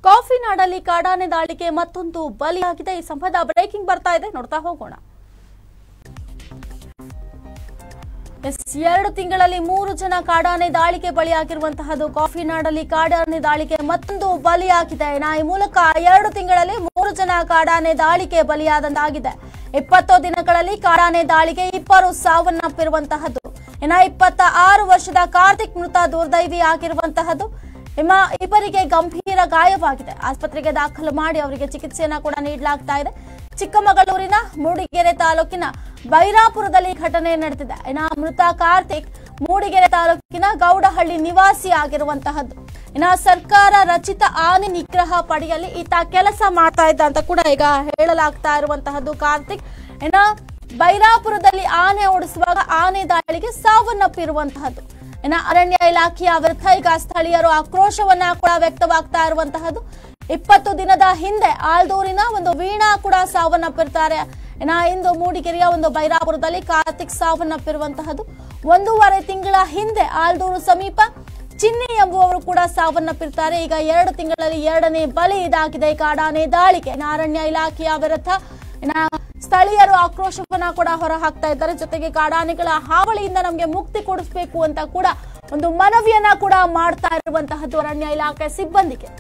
coffee ನಾಡಲ್ಲಿ ಕಾಡಾನೆ ದಾಳಿಗೆ ಮತ್ತೊಂದು ಬಲಿಯಾಗಿದೆ ಈ ಸಂಬಂಧ ಬ್ರೇಕಿಂಗ್ ಬರ್ತಾ ಇದೆ ನೋಡ್ತಾ ಹೋಗೋಣ ಎಸ್ ಎರಡು ತಿಂಗಳಲ್ಲಿ ಮೂರು ಜನ ಕಾಡಾನೆ ದಾಳಿಗೆ ಬಲಿಯಾಗಿರುವಂತಹದ್ದು ಕಾಫಿ ನಾಡಲ್ಲಿ ಕಾಡಾನೆ ದಾಳಿಗೆ ಮತ್ತೊಂದು ಬಲಿಯಾಗಿದೆ ನಾ ಈ ಮೂಲಕ ಎರಡು ತಿಂಗಳಲ್ಲಿ ಮೂರು ಜನ ಕಾಡಾನೆ ದಾಳಿಗೆ ಬಲಿಯಾದಂತಾಗಿದೆ ಇಪ್ಪತ್ತು ದಿನಗಳಲ್ಲಿ ಕಾಡಾನೆ ದಾಳಿಗೆ ಇಬ್ಬರು ಸಾವನ್ನಪ್ಪಿರುವಂತಹದ್ದು ಇನ್ನ ಇಪ್ಪತ್ತ ಆರು ವರ್ಷದ ಕಾರ್ತಿಕ್ ಮೃತ ದುರ್ದೈವಿ ಆಗಿರುವಂತಹದ್ದು ಇಮ್ಮ ಇಬ್ಬರಿಗೆ ಗಂಭೀರ ಗಾಯವಾಗಿದೆ ಆಸ್ಪತ್ರೆಗೆ ದಾಖಲು ಮಾಡಿ ಅವರಿಗೆ ಚಿಕಿತ್ಸೆಯನ್ನ ಕೂಡ ನೀಡಲಾಗ್ತಾ ಇದೆ ಚಿಕ್ಕಮಗಳೂರಿನ ಮೂಡಿಗೆರೆ ತಾಲೂಕಿನ ಬೈರಾಪುರದಲ್ಲಿ ಘಟನೆ ನಡೆದಿದೆ ಇನ್ನ ಮೃತ ಕಾರ್ತಿಕ್ ಮೂಡಿಗೆರೆ ತಾಲೂಕಿನ ಗೌಡಹಳ್ಳಿ ನಿವಾಸಿ ಆಗಿರುವಂತಹದ್ದು ಇನ್ನ ಸರ್ಕಾರ ರಚಿತ ಆನೆ ನಿಗ್ರಹ ಪಡೆಯಲ್ಲಿ ಈತ ಕೆಲಸ ಮಾಡ್ತಾ ಇದ್ದ ಅಂತ ಕೂಡ ಈಗ ಹೇಳಲಾಗ್ತಾ ಇರುವಂತಹದ್ದು ಕಾರ್ತಿಕ್ ಇನ್ನ ಬೈರಾಪುರದಲ್ಲಿ ಆನೆ ಓಡಿಸುವಾಗ ಆನೆ ದಾಳಿಗೆ ಸಾವನ್ನಪ್ಪಿರುವಂತಹದ್ದು ಇನ್ನ ಅರಣ್ಯ ಇಲಾಖೆಯ ವಿರುದ್ಧ ಈಗ ಸ್ಥಳೀಯರು ಆಕ್ರೋಶವನ್ನ ಕೂಡ ವ್ಯಕ್ತವಾಗ್ತಾ ಇರುವಂತಹದ್ದು ಇಪ್ಪತ್ತು ದಿನದ ಹಿಂದೆ ಆಲ್ದೂರಿನ ಒಂದು ವೀಣಾ ಕೂಡ ಸಾವನ್ನಪ್ಪಿರ್ತಾರೆ ಇನ್ನ ಇಂದು ಮೂಡಿಗೆರೆಯ ಒಂದು ಬೈರಾಪುರದಲ್ಲಿ ಕಾರ್ತಿಕ್ ಸಾವನ್ನಪ್ಪಿರುವಂತಹದ್ದು ಒಂದೂವರೆ ತಿಂಗಳ ಹಿಂದೆ ಆಲ್ದೂರು ಸಮೀಪ ಚಿನ್ನಿ ಎಂಬುವವರು ಕೂಡ ಸಾವನ್ನಪ್ಪಿರ್ತಾರೆ ಈಗ ಎರಡು ತಿಂಗಳಲ್ಲಿ ಎರಡನೇ ಬಲಿ ಇದಾಗಿದೆ ಈ ಕಾಡಾನೆ ದಾಳಿಗೆ ಇನ್ನ ಅರಣ್ಯ ಇಲಾಖೆಯ ವಿರುದ್ಧ ಇನ್ನ ಸ್ಥಳೀಯರು ಆಕ್ರೋಶವನ್ನ ಕೂಡ ಹೊರ ಹಾಕ್ತಾ ಇದ್ದಾರೆ ಜೊತೆಗೆ ಕಾಡಾನೆಗಳ ಹಾವಳಿಯಿಂದ ನಮಗೆ ಮುಕ್ತಿ ಕೊಡಿಸಬೇಕು ಅಂತ ಕೂಡ ಒಂದು ಮನವಿಯನ್ನ ಕೂಡ ಮಾಡ್ತಾ ಇರುವಂತಹದ್ದು ಅರಣ್ಯ ಇಲಾಖೆ ಸಿಬ್ಬಂದಿಗೆ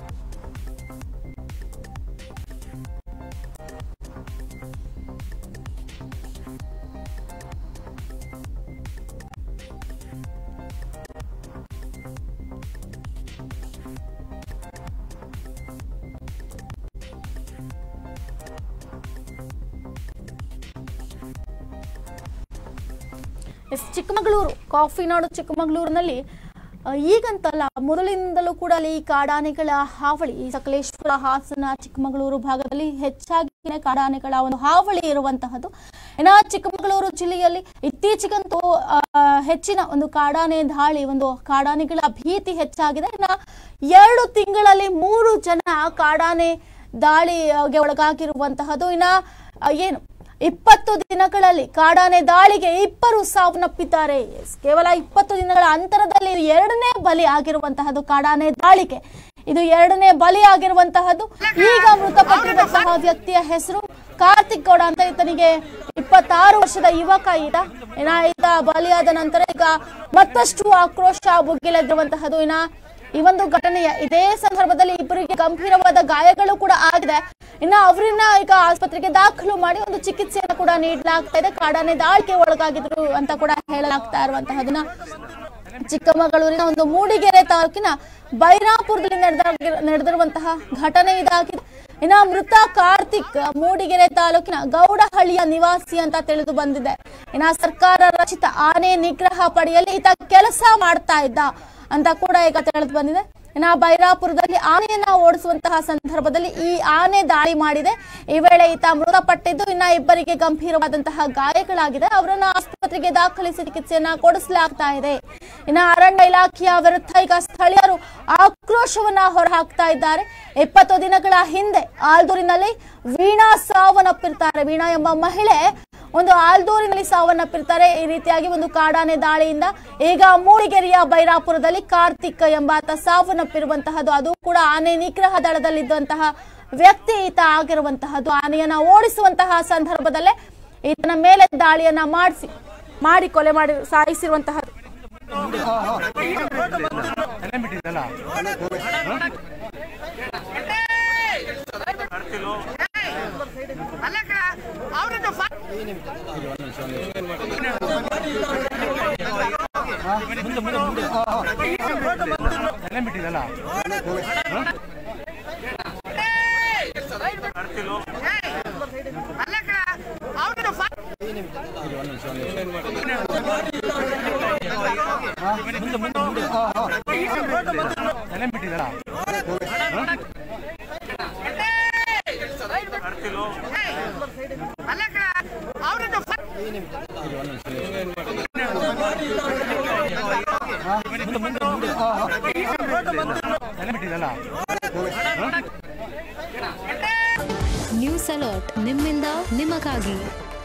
ಎಸ್ ಚಿಕ್ಕಮಗಳೂರು ಕಾಫಿ ನಾಡು ಚಿಕ್ಕಮಗಳೂರಿನಲ್ಲಿ ಆ, ಈಗಂತಲ್ಲ ಮೊದಲಿನಿಂದಲೂ ಕೂಡ ಅಲ್ಲಿ ಈ ಕಾಡಾನೆಗಳ ಹಾವಳಿ ಈ ಸಕಲೇಶ್ವರ ಹಾಸನ ಚಿಕ್ಕಮಗಳೂರು ಭಾಗದಲ್ಲಿ ಹೆಚ್ಚಾಗಿ ಕಾಡಾನೆಗಳ ಒಂದು ಹಾವಳಿ ಇರುವಂತಹದ್ದು ಇನ್ನ ಚಿಕ್ಕಮಗಳೂರು ಜಿಲ್ಲೆಯಲ್ಲಿ ಇತ್ತೀಚೆಗಂತೂ ಆ, ಹೆಚ್ಚಿನ ಒಂದು ಕಾಡಾನೆ ದಾಳಿ ಒಂದು ಕಾಡಾನೆಗಳ ಭೀತಿ ಹೆಚ್ಚಾಗಿದೆ ಇನ್ನ ಎರಡು ತಿಂಗಳಲ್ಲಿ ಮೂರು ಜನ ಕಾಡಾನೆ ದಾಳಿಗೆ ಒಳಗಾಗಿರುವಂತಹದ್ದು ಇನ್ನ ಆ, ಏನು ಇಪ್ಪತ್ತು ದಿನಗಳಲ್ಲಿ ಕಾಡಾನೆ ದಾಳಿಗೆ ಇಬ್ಬರು ಸಾವನ್ನಪ್ಪಿದ್ದಾರೆ Yes, ಕೇವಲ ಇಪ್ಪತ್ತು ದಿನಗಳ ಅಂತರದಲ್ಲಿ ಇದು ಎರಡನೇ ಬಲಿ ಆಗಿರುವಂತಹದ್ದು ಕಾಡಾನೆ ದಾಳಿಗೆ ಇದು ಎರಡನೇ ಬಲಿ ಆಗಿರುವಂತಹದ್ದು ಈಗ ಮೃತಪಟ್ಟಿರುವಂತಹ ವ್ಯಕ್ತಿಯ ಹೆಸರು ಕಾರ್ತಿಕ್ ಗೌಡ ಅಂತ ಈತನಿಗೆ ಇಪ್ಪತ್ತಾರು ವರ್ಷದ ಯುವಕ ಈತ ಇನ್ನ ಈತ ಬಲಿಯಾದ ನಂತರ ಈಗ ಮತ್ತಷ್ಟು ಆಕ್ರೋಶ ಭುಗಿಲೆದ್ದಿರುವಂತಹದ್ದು ಇನ್ನ ಈ ಒಂದು ಘಟನೆಯ ಇದೇ ಸಂದರ್ಭದಲ್ಲಿ ಇಬ್ಬರಿಗೆ ಗಂಭೀರವಾದ ಗಾಯಗಳು ಕೂಡ ಆಗಿದೆ ಇನ್ನ ಅವರನ್ನ ಈಗ ಆಸ್ಪತ್ರೆಗೆ ದಾಖಲು ಮಾಡಿ ಒಂದು ಚಿಕಿತ್ಸೆಯನ್ನು ಕೂಡ ನೀಡಲಾಗ್ತಾ ಇದೆ ಕಾಡಾನೆ ದಾಳಿಗೆ ಒಳಗಾಗಿದ್ರು ಅಂತ ಕೂಡ ಹೇಳಲಾಗ್ತಾ ಇರುವಂತಹದನ್ನ ಚಿಕ್ಕಮಗಳೂರಿನ ಒಂದು ಮೂಡಿಗೆರೆ ತಾಲೂಕಿನ ಬೈರಾಪುರದಲ್ಲಿ ನಡೆದ ನಡೆದಿರುವಂತಹ ಘಟನೆ ಇದಾಗಿದೆ ಇನ್ನ ಮೃತ ಕಾರ್ತಿಕ್ ಮೂಡಿಗೆರೆ ತಾಲೂಕಿನ ಗೌಡಹಳ್ಳಿಯ ನಿವಾಸಿ ಅಂತ ತಿಳಿದು ಬಂದಿದೆ ಇನ್ನ ಸರ್ಕಾರ ರಚಿತ ಆನೆ ನಿಗ್ರಹ ಪಡೆಯಲ್ಲಿ ಈತ ಕೆಲಸ ಮಾಡ್ತಾ ಇದ್ದ ಅಂತ ಕೂಡ ಈಗ ತಿಳಿದು ಬಂದಿದೆ ಇನ್ನ ಬೈರಾಪುರದಲ್ಲಿ ಆನೆಯನ್ನ ಓಡಿಸುವಂತಹ ಸಂದರ್ಭದಲ್ಲಿ ಈ ಆನೆ ದಾಳಿ ಮಾಡಿದೆ ಈ ವೇಳೆ ಈತ ಮೃತಪಟ್ಟಿದ್ದು ಇನ್ನ ಇಬ್ಬರಿಗೆ ಗಂಭೀರವಾದಂತಹ ಗಾಯಗಳಾಗಿದೆ ಅವರನ್ನ ಆಸ್ಪತ್ರೆಗೆ ದಾಖಲಿಸಿ ಚಿಕಿತ್ಸೆಯನ್ನ ಕೊಡಿಸಲಾಗ್ತಾ ಇದೆ ಇನ್ನ ಅರಣ್ಯ ಇಲಾಖೆಯ ವಿರುದ್ಧ ಈಗ ಸ್ಥಳೀಯರು ಆಕ್ರೋಶವನ್ನ ಹೊರಹಾಕ್ತಾ ಇದ್ದಾರೆ ಇಪ್ಪತ್ತು ದಿನಗಳ ಹಿಂದೆ ಆಲ್ದೂರಿನಲ್ಲಿ ವೀಣಾ ಸಾವನ್ನಪ್ಪಿರ್ತಾರೆ ವೀಣಾ ಎಂಬ ಮಹಿಳೆ ಒಂದು ಆಲ್ದೂರಿನಲ್ಲಿ ಸಾವನ್ನಪ್ಪಿರ್ತಾರೆ ಈ ರೀತಿಯಾಗಿ ಒಂದು ಕಾಡಾನೆ ದಾಳಿಯಿಂದ ಈಗ ಮೂಡಿಗೆರೆಯ ಬೈರಾಪುರದಲ್ಲಿ ಕಾರ್ತಿಕ್ ಎಂಬಾತ ಸಾವನ್ನಪ್ಪಿರುವಂತಹದ್ದು ಅದು ಕೂಡ ಆನೆ ನಿಗ್ರಹ ದಳದಲ್ಲಿದ್ದಂತಹ ವ್ಯಕ್ತಿ ಈತ ಆಗಿರುವಂತಹದ್ದು ಆನೆಯನ್ನ ಓಡಿಸುವಂತಹ ಸಂದರ್ಭದಲ್ಲೇ ಈತನ ಮೇಲೆ ದಾಳಿಯನ್ನ ಮಾಡಿಸಿ ಮಾಡಿ ಕೊಲೆ ಮಾಡಿ ಸಾಯಿಸಿರುವಂತಹದ್ದು ನ್ಯೂಸ್ ಅಲರ್ಟ್ ನಿಮ್ಮಿಂದ ನಿಮಗಾಗಿ